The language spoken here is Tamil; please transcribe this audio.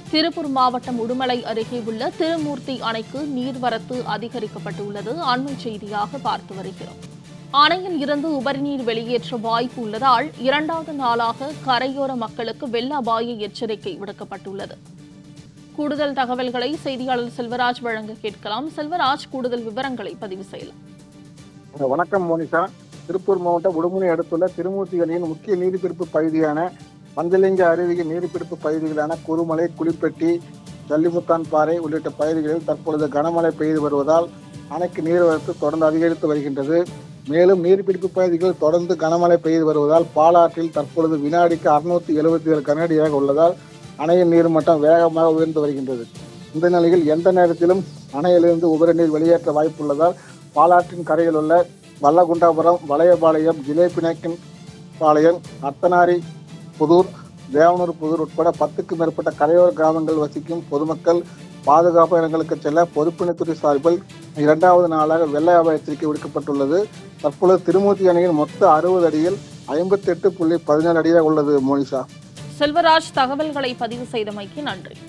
திருப்பூர் மாவட்டம் உடுமலை அருகே உள்ள திருமூர்த்தி அணைக்கு நீர்வரத்து அதிகரிக்கப்பட்டுள்ளது அண்மை செய்தியாக பார்த்து வருகிறோம் அணையில் இருந்து உபரிநீர் வெளியேற்ற வாய்ப்பு உள்ளதால் இரண்டாவது நாளாக கரையோர மக்களுக்கு வெள்ள அபாய எச்சரிக்கை விடுக்கப்பட்டுள்ளது கூடுதல் தகவல்களை செய்தியாளர் செல்வராஜ் வழங்க கேட்கலாம் செல்வராஜ் கூடுதல் விவரங்களை பதிவு செய்யலாம் வணக்கம் மோனிஷா திருப்பூர் மாவட்டம் உடுமலை அடுத்துள்ள திருமூர்த்தி அணையின் முக்கிய நீர்பிடிப்பு பகுதியான பஞ்சலிங்க அருவியின் நீர்பிடிப்பு பகுதிகளான குருமலை குளிப்பட்டி ஜல்லிமுத்தான் பாறை உள்ளிட்ட பகுதிகளில் தற்பொழுது கனமழை பெய்து வருவதால் அணைக்கு நீர்வரத்து தொடர்ந்து அதிகரித்து வருகின்றது மேலும் நீர்பிடிப்பு பகுதிகளில் தொடர்ந்து கனமழை பெய்து வருவதால் பாலாற்றில் தற்பொழுது வினாடிக்கு அறுநூத்தி எழுபத்தி ஏழு கனடியாக உள்ளதால் அணையின் நீர்மட்டம் வேகமாக உயர்ந்து வருகின்றது இந்த நிலையில் எந்த நேரத்திலும் அணையிலிருந்து உபரி நீர் வெளியேற்ற வாய்ப்புள்ளதால் பாலாற்றின் கரையில் உள்ள வல்லகுண்டாபுரம் வளையபாளையம் ஜிலேபினாக்கின் பாளையம் அத்தனாரி புதூர் தேவனூர் புதூர் உட்பட பத்துக்கும் மேற்பட்ட கரையோர கிராமங்கள் வசிக்கும் பொதுமக்கள் பாதுகாப்பு இடங்களுக்கு செல்ல பொதுப்பணித்துறை சார்பில் இரண்டாவது நாளாக வெள்ள அபாய எச்சரிக்கை விடுக்கப்பட்டுள்ளது தற்பொழுது திருமூர்த்தி அணையின் மொத்த அறுபது அடியில் ஐம்பத்தி எட்டு புள்ளி பதினேழு அடியாக உள்ளது மோனிஷா செல்வராஜ் தகவல்களை பதிவு செய்தமைக்கு நன்றி